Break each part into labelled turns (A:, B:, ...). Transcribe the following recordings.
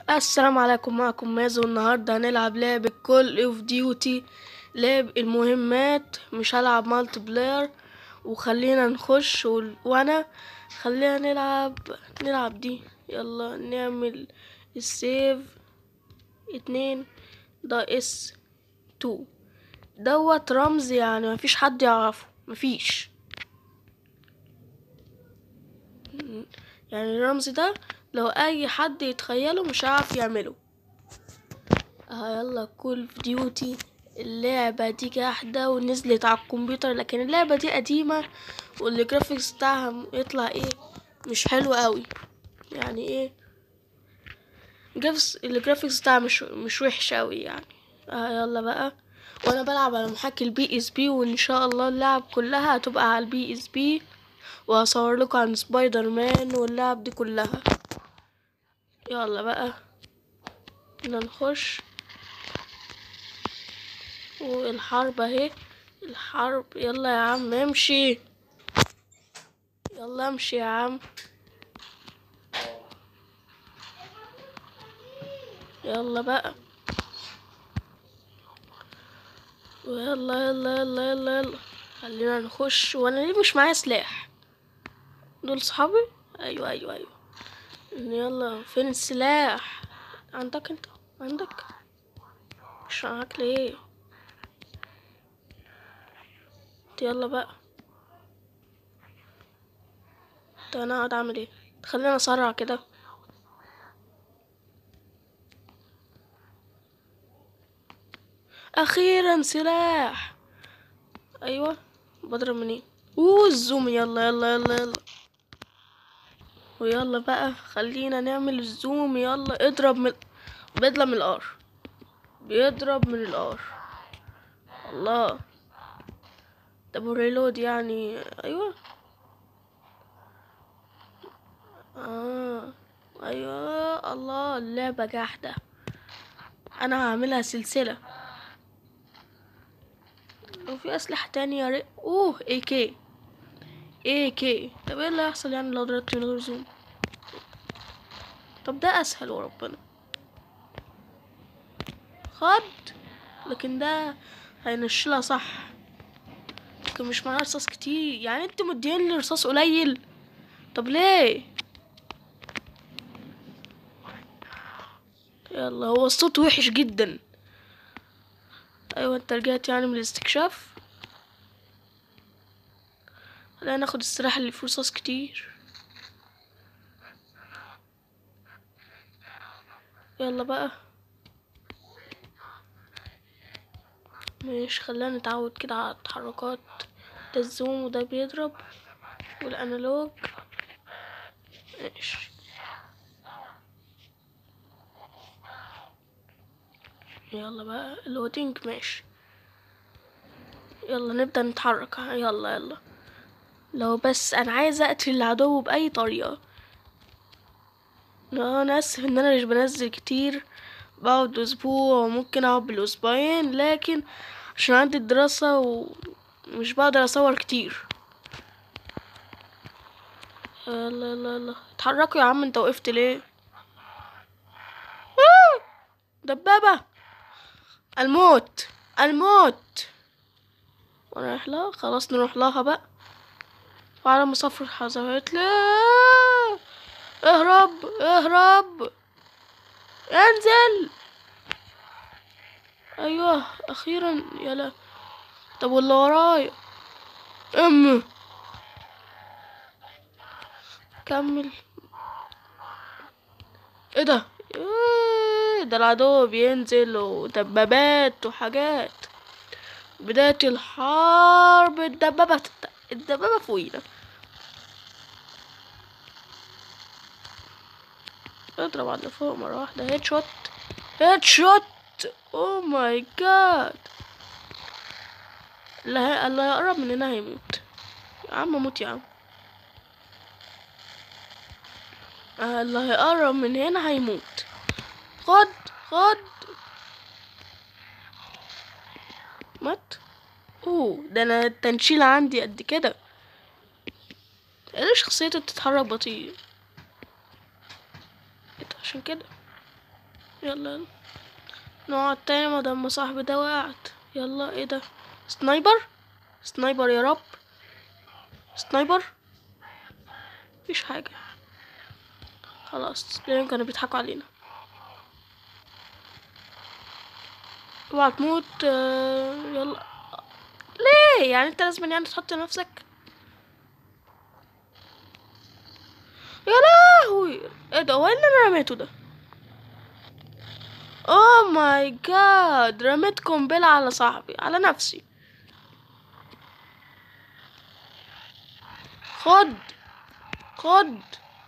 A: السلام عليكم معكم مازو النهاردة هنلعب لعبة كول اوف ديوتي لعب المهمات مش هلعب مالتي بلاير وخلينا نخش و... وانا خلينا نلعب نلعب دي يلا نعمل السيف اتنين ده اس تو دوت رمز يعني مفيش حد يعرفه مفيش يعني الرمز ده لو اي حد يتخيله مش هيعرف يعمله اه يلا كول اوف ديوتي اللعبة دي جاحدة ونزلت على الكمبيوتر لكن اللعبة دي قديمة والجرافيكس بتاعها يطلع ايه مش حلو قوي يعني ايه جرافيكس الجرافيكس بتاعها مش مش وحش قوي يعني اه يلا بقى وانا بلعب على محاكي البي اس بي وان شاء الله اللعب كلها هتبقى على البي اس بي وهصور لكم عن سبايدر مان واللعب دي كلها يلا بقى بدنا نخش والحرب اهي الحرب يلا يا عم امشي يلا امشي يا عم يلا بقى ويلا يلا يلا يلا يلا خلينا نخش وانا ليه مش معايا سلاح دول صحابي ايوه ايوه ايوه يلا فين السلاح عندك انت عندك مش معاك ليه يلا بقى طب انا اقعد اعمل ايه خلينا اسرع كده اخيرا سلاح ايوه بضرب منين اوه الزوم يلا يلا يلا يلا ويلا بقى خلينا نعمل الزوم يلا اضرب من بيضرب من الار بيضرب من الار الله طب ريلود يعني ايوه اه ايوه الله اللعبة جاحدة انا هعملها سلسلة وفي اسلحة تانية ري... اوه اي كي اي كي طب ايه اللي هيحصل يعني لو ضربت من غير زوم طب ده اسهل وربنا خد لكن ده هينشلها صح لكن مش معاه رصاص كتير يعني انت مدين لي رصاص قليل طب ليه يلا هو الصوت وحش جدا ايوه انت رجعت يعني من الاستكشاف خلينا ناخد السلاح اللي فيه رصاص كتير يلا بقى مش خلينا نتعود كده على التحركات ده الزوم وده بيضرب والانالوج ماشي يلا بقى اللودينج ماشي يلا نبدأ نتحرك يلا يلا لو بس انا عايزة اقتل العدو باي طريقة انا اسف ان انا مش بنزل كتير بقعد اسبوع وممكن اقعد بالاسبوعين لكن عشان عندي الدراسة ومش بقدر اصور كتير يلا يلا يلا اتحركوا يا عم انت وقفت ليه آه! دبابة الموت الموت رايح لها خلاص نروح لها بقى وعلى مسافر حذرت لا اهرب اهرب انزل ايوه اخيرا يلا طب واللي ورايا ام كمل ايه ده إيه ده العدو بينزل ودبابات وحاجات بداية الحرب الدبابة الدبابة فوقينا اضرب على اللي فوق مرة واحدة هيد شوت هيد شوت او ماي جاد اللي هي... اللي هيقرب مننا هيموت يا عم موت يا عم آه اللي هيقرب من هنا هيموت خد خد مات اوه ده انا التنشيل عندي قد كده ليه شخصيتي بتتحرك بطيء عشان كده يلا يلا نقعد تاني ما دام صاحبي ده وقعت يلا ايه ده سنايبر سنايبر يا رب سنايبر مفيش حاجة خلاص لان كانوا بيضحكوا علينا اوعى تموت آه، يلا ليه يعني انت لازم يعني تحط نفسك يا لهوي ايه ده هو إيه اللي انا رميته ده اوه ماي جاد رميت قنبلة على صاحبي على نفسي خد خد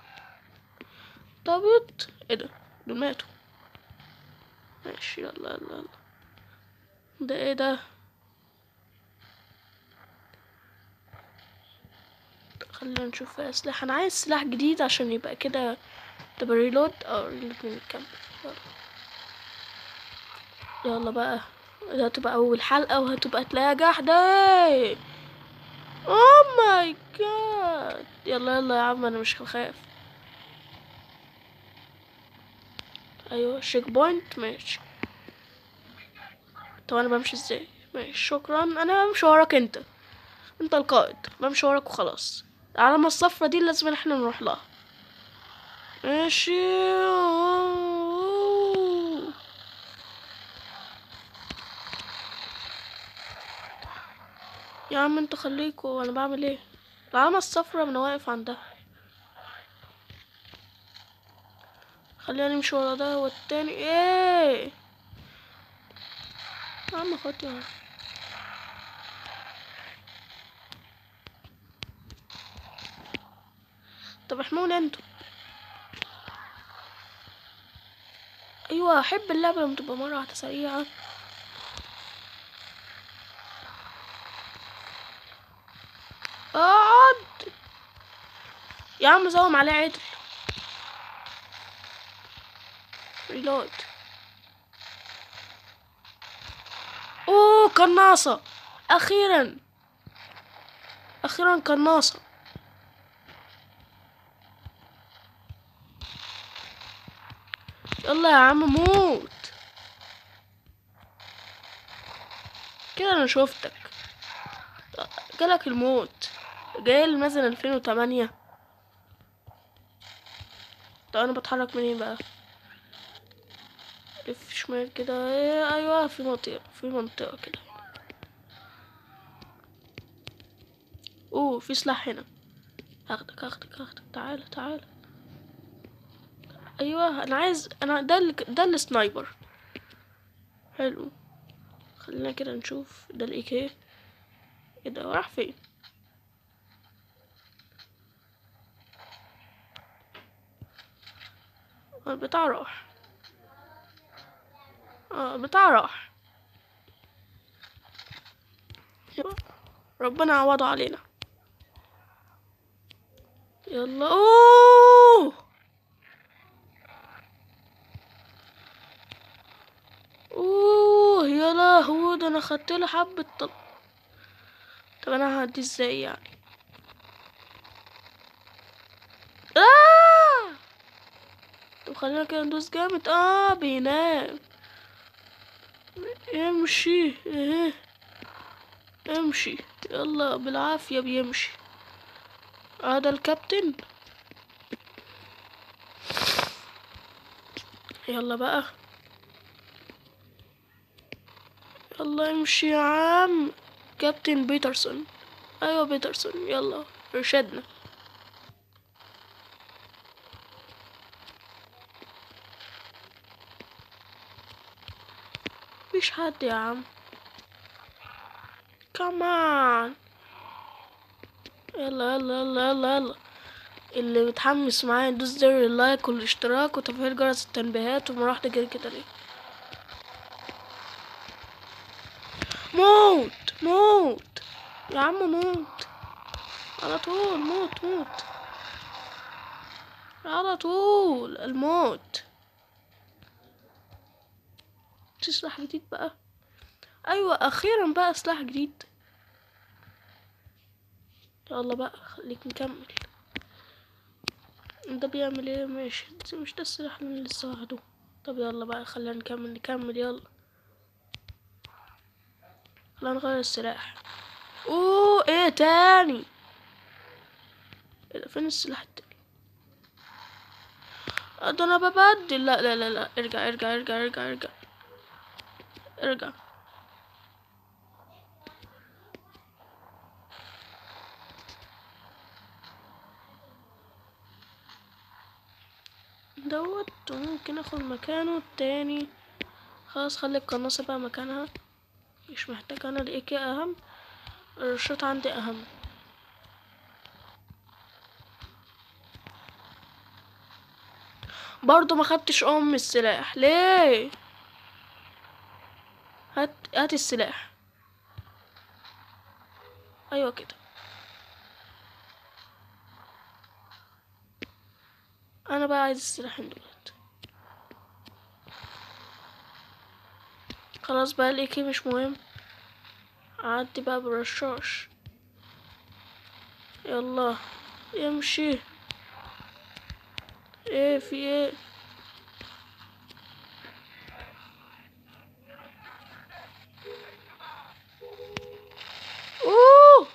A: طبيت ايه ده دول ماتوا ماشي يلا يلا يلا ده ايه ده خلينا نشوف فيها سلاح انا عايز سلاح جديد عشان يبقى كده تبقى ريلود او ريلود نكمل يلا يلا بقى ده هتبقى اول حلقة وهتبقى تلاقيها جحدة اوه ماي جاد يلا يلا يا عم انا مش هخاف ايوه شيك بوينت ماشي طب انا بمشي ازاي ماشي شكرا انا بمشي وراك انت انت القائد بمشي وراك وخلاص العلامة الصفرا دي لازم احنا نروح لها ماشي يا عم انت خليكوا انا بعمل ايه العلامة الصفرا انا واقف عندها خلينا نمشي ورا ده والتاني ايه يا عم خد يا عم. طب احموني انتوا ايوه احب اللعبه لما تبقى مره واحده سريعه اقعد يا عم زوم عليه عدل ريلود اوه قناصة اخيرا اخيرا قناصة يلا يا عم موت كده انا شفتك جالك الموت جاي مثلا 2008 طب انا بتحرك منين بقى لف شمال كده إيه، ايوه في منطقة في منطقة كده اوه في سلاح هنا هاخدك هاخدك هاخدك تعالى تعالى ايوه انا عايز انا ده ال... ده السنايبر حلو خلينا كده نشوف ده الايكي ايه ده راح فين آه، البتاع راح اه البتاع راح يلا. ربنا يعوضه علينا يلا اوه اوه يا لهوي ده انا خدت له حبة طب طب انا هعدي ازاي يعني آه! طب خلينا كده ندوس جامد اه بينام امشي اه امشي يلا بالعافية بيمشي هذا الكابتن يلا بقى يلا امشي يا عم كابتن بيترسون ايوه بيترسون يلا ارشدنا مفيش حد يا عم كمان يلا يلا يلا يلا يلا اللي متحمس معايا يدوس زر اللايك والاشتراك وتفعيل جرس التنبيهات ومروح تجري كده ليه موت موت يا عم موت على طول موت موت على طول الموت في سلاح جديد بقى ايوه اخيرا بقى سلاح جديد يلا بقى خليك نكمل ده بيعمل ايه ماشي بس مش ده السلاح اللي أنا لسه واخده طب يلا بقى خلينا نكمل نكمل يلا خلينا نغير السلاح اوه ايه تاني ايه ده فين السلاح التاني آه، ده انا ببدل لا لا لا لا ارجع ارجع ارجع ارجع ارجع ارجع دوت ممكن اخد مكانه التاني خلاص خلي القناصة بقى مكانها مش محتاج انا الايكي اهم الرشاط عندي اهم برضو ما خدتش ام السلاح ليه هات هات السلاح ايوه كده انا بقى عايز السلاحين دولت خلاص بقى الايكي مش مهم عدي بقى بالرشاش يلا امشي ايه في ايه اوه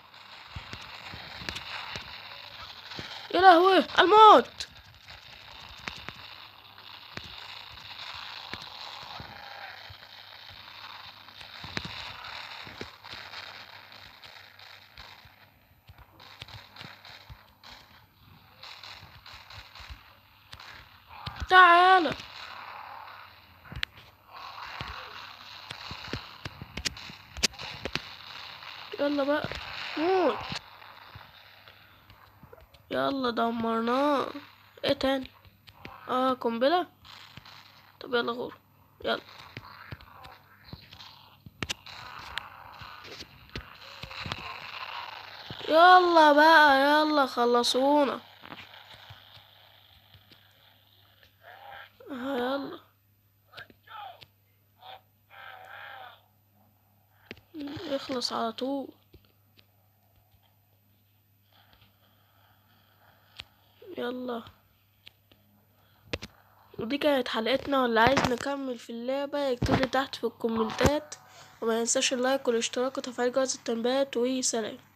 A: يا لهوي الموت تعالى يلا بقى موت يلا دمرناه ايه تاني اه قنبلة طب يلا غور يلا يلا بقى يلا خلصونا آه يلا يخلص على طول يلا ودي كانت حلقتنا واللي عايز نكمل في اللعبة يكتبلي تحت في الكومنتات وما ينساش اللايك والاشتراك وتفعيل جرس التنبيهات وسلام